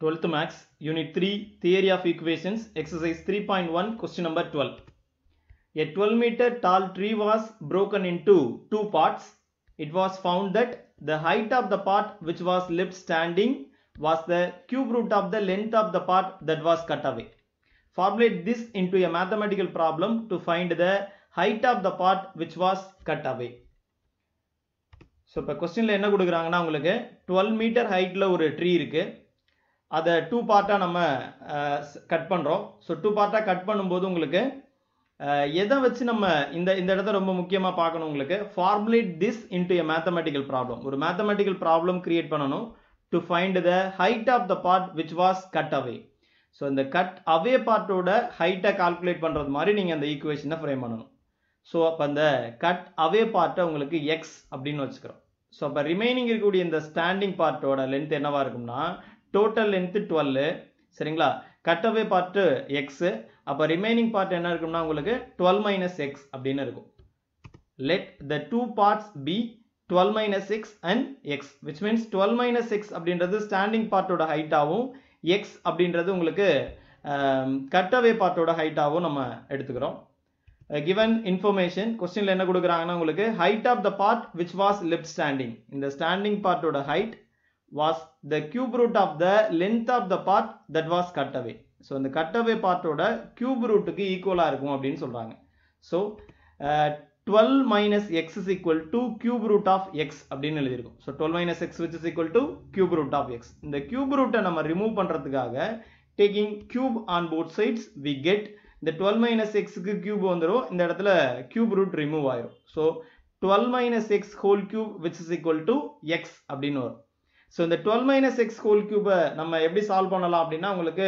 12th Max, Unit 3, Theory of Equations, Exercise 3.1, question number 12. A 12 meter tall tree was broken into two parts. It was found that the height of the part which was left standing was the cube root of the length of the part that was cut away. Formulate this into a mathematical problem to find the height of the part which was cut away. So இப்போ கொஸ்டினில் என்ன கொடுக்குறாங்கன்னா உங்களுக்கு twelve metre ஹைட்டில் ஒரு tree இருக்குது அதை two பார்ட்டாக நம்ம கட் பண்ணுறோம் ஸோ டூ பார்ட்டாக கட் பண்ணும்போது உங்களுக்கு அஹ், எதை வச்சு நம்ம இந்த இந்த இடத்த ரொம்ப முக்கியமாக பார்க்கணும் உங்களுக்கு formulate this into a mathematical problem ஒரு மேத்தமெட்டிக்கல் ப்ராப்ளம் கிரியேட் பண்ணணும் to find the height of the part which was cut away so இந்த கட் அவே பார்ட்டோட ஹைட்டை கால்குலேட் பண்ணுறது மாதிரி நீங்கள் அந்த ஈக்குவேஷனை ஃப்ரேம் பண்ணணும் ஸோ அப்போ அந்த கட் அவே பார்ட்டை உங்களுக்கு எக்ஸ் அப்படின்னு வச்சுக்கிறோம் ஸோ அப்போ ரிமைனிங் இருக்கக்கூடிய இந்த ஸ்டாண்டிங் பார்ட்டோட லென்த் என்னவா இருக்கும்னா டோட்டல் லென்த்து டுவெல்லு சரிங்களா கட் அவே பார்ட்டு எக்ஸு அப்போ ரிமைனிங் பார்ட் என்ன இருக்கும்னா உங்களுக்கு டுவெல் மைனஸ் எக்ஸ் அப்படின்னு இருக்கும் let the two parts be twelve minus X and X which means twelve minus X அப்படின்றது ஸ்டாண்டிங் பார்ட்டோட ஹைட்டாகவும் எக்ஸ் அப்படின்றது உங்களுக்கு கட்டவே பார்ட்டோட ஹைட்டாகவும் நம்ம எடுத்துக்கிறோம் கிவன் இன்ஃபர்மேஷன் கொஸ்டின்ல என்ன கொடுக்குறாங்கன்னா உங்களுக்கு height of the part which was left standing இந்த ஸ்டாண்டிங் பார்ட்டோட height was the cube root of the length of the part that was cut away so இந்த கட் அவே பார்ட்டோட கியூப் ரூட்டுக்கு ஈக்குவலாக இருக்கும் அப்படின்னு சொல்கிறாங்க so twelve minus X is equal to cube root of X அப்படின்னு எழுதியிருக்கும் so twelve minus X which is equal to cube root of X இந்த கியூப் ரூட்டை நம்ம ரிமூவ் பண்ணுறதுக்காக taking cube on both sides we get இந்த twelve minus எக்ஸுக்கு cube வந்துடும் இந்த இடத்துல கியூப் ரூட் ரிமூவ் ஆயிரும் so twelve minus X whole cube which is equal to X அப்படின்னு வரும் ஸோ இந்த டுவெல் மைனஸ் எக்ஸ் ஹோல் கியூபை நம்ம எப்படி சால்வ் பண்ணலாம் அப்படின்னா உங்களுக்கு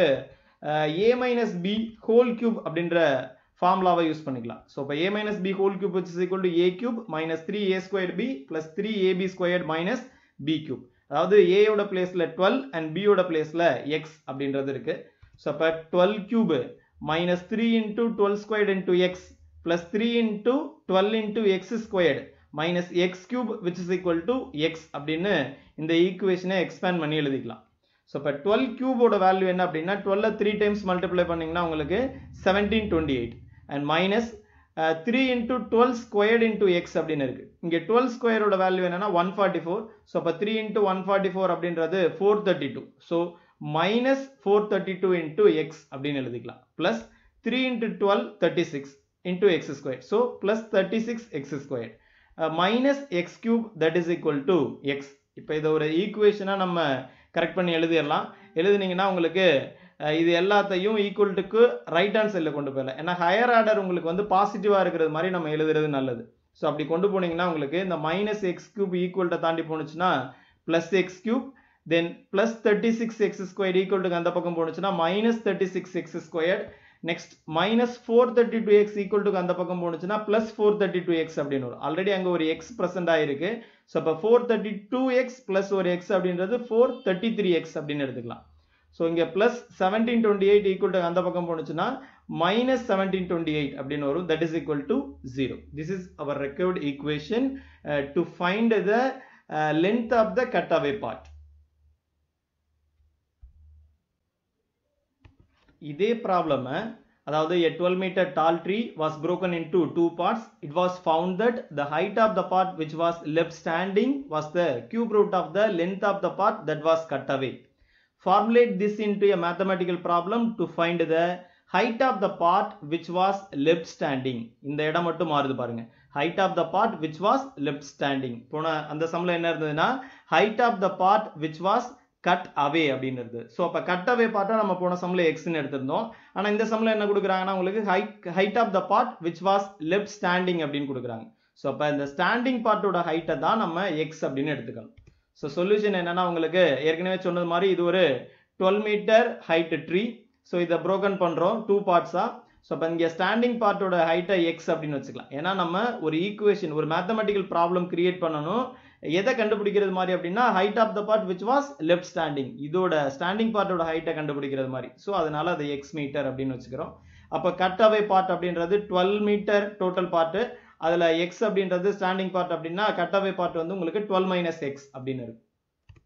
A minus B whole cube அப்படின்ற ஃபார்முலாவை யூஸ் பண்ணிக்கலாம் ஸோ இப்போ A minus B whole cube which is equal to A cube minus three A square B plus three AB square minus B cube அதாவது ஏயோட பிளேஸில் டுவெல் அண்ட் பியோட பிளேஸில் X அப்படின்றது இருக்கு ஸோ அப்போ twelve cube minus 3 into 12 squared into x plus 3 into 12 into x squared minus x cube which is equal to x அப்படின்னு இந்த ஈக்குவேஷனை எக்ஸ்பேண்ட் பண்ணி எழுதிக்கலாம் ஸோ இப்போ டுவெல் கியூபோட வேல்யூ என்ன அப்படின்னா டுவெல்ல த்ரீ டைம்ஸ் மல்டிப்ளை பண்ணிங்கன்னா உங்களுக்கு seventeen twenty eight and minus three into twelve squared into X அப்படின்னு இருக்கு இங்கே டுவெல் ஸ்கொயரோட வேல்யூ என்னன்னா ஒன் ஃபார்ட்டி ஃபோர் ஸோ அப்போ three into one forty four அப்படின்றது four thirty two so minus four thirty two into X அப்படின்னு எழுதிக்கலாம் plus three into twelve thirty six into X square so plus thirty six X square minus X cube that is equal to X இப்போ இதை ஒரு ஈக்குவேஷனாக நம்ம correct பண்ணி எழுதிடலாம் எழுதுனீங்கன்னா உங்களுக்கு அஹ், இது எல்லாத்தையும் ஈக்குவல்ட்டுக்கு ரைட் ஹேண்ட் சைடில் கொண்டு போயிடலாம் ஏன்னா ஹையர் ஆர்டர் உங்களுக்கு வந்து பாசிட்டிவாக இருக்கிறது மாதிரி நம்ம எழுதுறது நல்லது ஸோ அப்படி கொண்டு போனீங்கன்னா உங்களுக்கு இந்த மைனஸ் எக்ஸ் கியூப் ஈக்குவல்ட்டை தாண்டி போணுச்சுன்னா plus X cube then plus thirty six X square ஈக்குவல்ட்டுக்கு அந்த பக்கம் போணுச்சுன்னா minus thirty six X square next minus four thirty two X equal to அந்த பக்கம் போணுச்சுன்னா plus four thirty two X அப்படின்னு வரும் ஆல்ரெடி அங்கே ஒரு எக்ஸ் ப்ரெசென்ட் ஆயிருக்கு ஸோ இப்போ four thirty two X plus ஒரு எக்ஸ் அப்படின்றது ஃபோர் தேர்ட்டி த்ரீ எக்ஸ் அப்படின்னு எடுத்துக்கலாம் ஸோ இங்கே plus seventeen twenty eight equal to அந்த பக்கம் போணுச்சுன்னா மைனஸ் செவன்டீன் டுவெண்ட்டி எயிட் அப்படின்னு வரும் that is equal to zero this is our recovered equation to find the length of the cut away part இதே problem அதாவது a 12 meter tall tree was broken into two parts it was found that the height of the part which was left standing was the cube root of the length of the part that was cut away formulate this into a mathematical problem to find the height of the part which was left standing இந்த இடம் மட்டும் மாறுது பாருங்க height of the part which was left standing போன அந்த சம்ல என்ன இருந்ததுன்னா height of the part which was cut away அப்படின்னு இருக்கு ஸோ அப்போ கட் அவே பார்த்தா நம்ம போன சம்ல எக்ஸ்னு எடுத்திருந்தோம் ஆனால் இந்த சம்ல என்ன கொடுக்குறாங்கன்னா உங்களுக்கு height height of the part which was left standing அப்படின்னு கொடுக்குறாங்க ஸோ அப்போ இந்த ஸ்டாண்டிங் பார்ட்டோட ஹைட்டை தான் நம்ம எக்ஸ் அப்படின்னு எடுத்துக்கணும் ஸோ சொல்யூஷன் என்னன்னா உங்களுக்கு ஏற்கனவே சொன்னது மாதிரி இது ஒரு twelve metre height tree so இதை ப்ரோக்கன் பண்ணுறோம் டூ பார்ட்ஸாக ஸோ அப்போ இங்கே ஸ்டாண்டிங் பார்ட்டோட ஹைட்டை எக்ஸ் அப்படின்னு வச்சுக்கலாம் ஏன்னா நம்ம ஒரு ஈக்குவேஷன் ஒரு மேத்தமெட்டிக்கல் ப்ராப்ளம் கிரியேட் பண்ணணும் எதை கண்டுபிடிக்கிறது மாதிரி அப்படின்னா height of the part which was left standing இதோட ஸ்டாண்டிங் பார்ட்டோட ஹைட்டை கண்டுபிடிக்கிறது மாதிரி ஸோ அதனால அது எக்ஸ் மீட்டர் அப்படின்னு வச்சுக்கிறோம் அப்போ கட் அவே பார்ட் அப்படின்றது டுவெல் மீட்டர் டோட்டல் பார்ட்டு அதில் எக்ஸ் அப்படின்றது ஸ்டாண்டிங் பார்ட் அப்படின்னா கட் அவே பார்ட் வந்து உங்களுக்கு டுவெல் மைனஸ் எக்ஸ் அப்படின்னு இருக்கு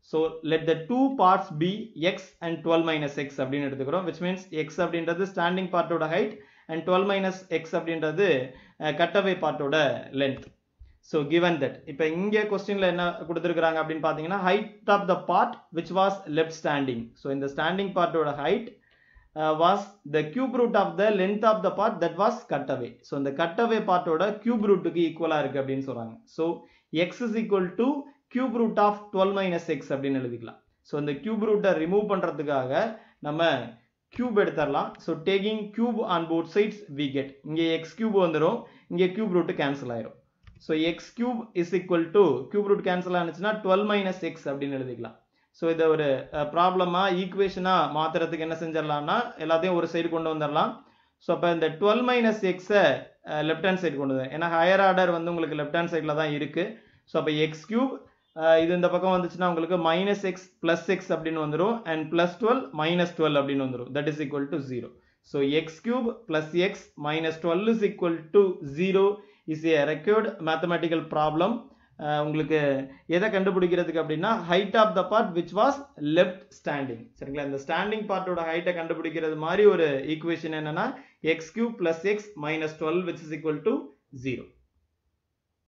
so let the two parts be x and twelve minus X அப்படின்னு எடுத்துக்கிறோம் விச் மீன்ஸ் எக்ஸ் அப்படின்றது ஸ்டாண்டிங் பார்ட்டோட height and twelve minus X அப்படின்றது கட்டவே பார்ட்டோட லென்த் ஸோ கிவன் தட் இப்போ இங்கே கொஸ்டினில் என்ன கொடுத்துருக்குறாங்க அப்படின்னு பார்த்தீங்கன்னா height of the part which was left standing so இந்த ஸ்டாண்டிங் பார்ட்டோட height was the cube root of the length of the part that was cut away so இந்த கட் அவே பார்ட்டோட கியூப் ரூட்டுக்கு ஈக்குவலாக இருக்குது அப்படின்னு சொல்கிறாங்க so x is equal to cube root of twelve minus X அப்படின்னு எழுதிக்கலாம் ஸோ இந்த கியூப் ரூட்டை ரிமூவ் பண்ணுறதுக்காக நம்ம கியூப் எடுத்துடலாம் so taking cube on both sides we get இங்கே எக்ஸ் கியூப் வந்துடும் இங்கே கியூப் ரூட்டு கேன்சல் ஆயிரும் so x cube is equal to cube root cancel ஆனிச்சுன்னா டுவெல் மைனஸ் எக்ஸ் அப்படின்னு எழுதிக்கலாம் ஸோ இதை ஒரு ப்ராப்ளமாக ஈக்குவேஷனாக மாற்றுறதுக்கு என்ன செஞ்சிடலாம்னா எல்லாத்தையும் ஒரு சைடு கொண்டு வந்துடலாம் ஸோ அப்போ இந்த டுவெல் மைனஸ் எக்ஸை லெஃப்ட் ஹேண்ட் சைடு கொண்டு வந்து ஏன்னா ஹையர் ஆர்டர் வந்து உங்களுக்கு லெஃப்ட் ஹேண்ட் சைடில் தான் இருக்குது ஸோ அப்போ எக்ஸ் கியூப் இது இந்த பக்கம் வந்துச்சுன்னா உங்களுக்கு மைனஸ் எக்ஸ் பிளஸ் எக்ஸ் அப்படின்னு வந்துடும் and plus twelve minus twelve அப்படின்னு வந்துடும் that is equal to zero so x cube plus x minus twelve is equal to zero is a required mathematical problem உங்களுக்கு எதை கண்டுபிடிக்கிறதுக்கு அப்படின்னா height of the part which was left standing சரிங்களா இந்த standing பார்ட்டோட ஹைட்டை கண்டுபிடிக்கிறது மாதிரி ஒரு ஈக்குவேஷன் என்னன்னா x cube plus x minus twelve which is equal to zero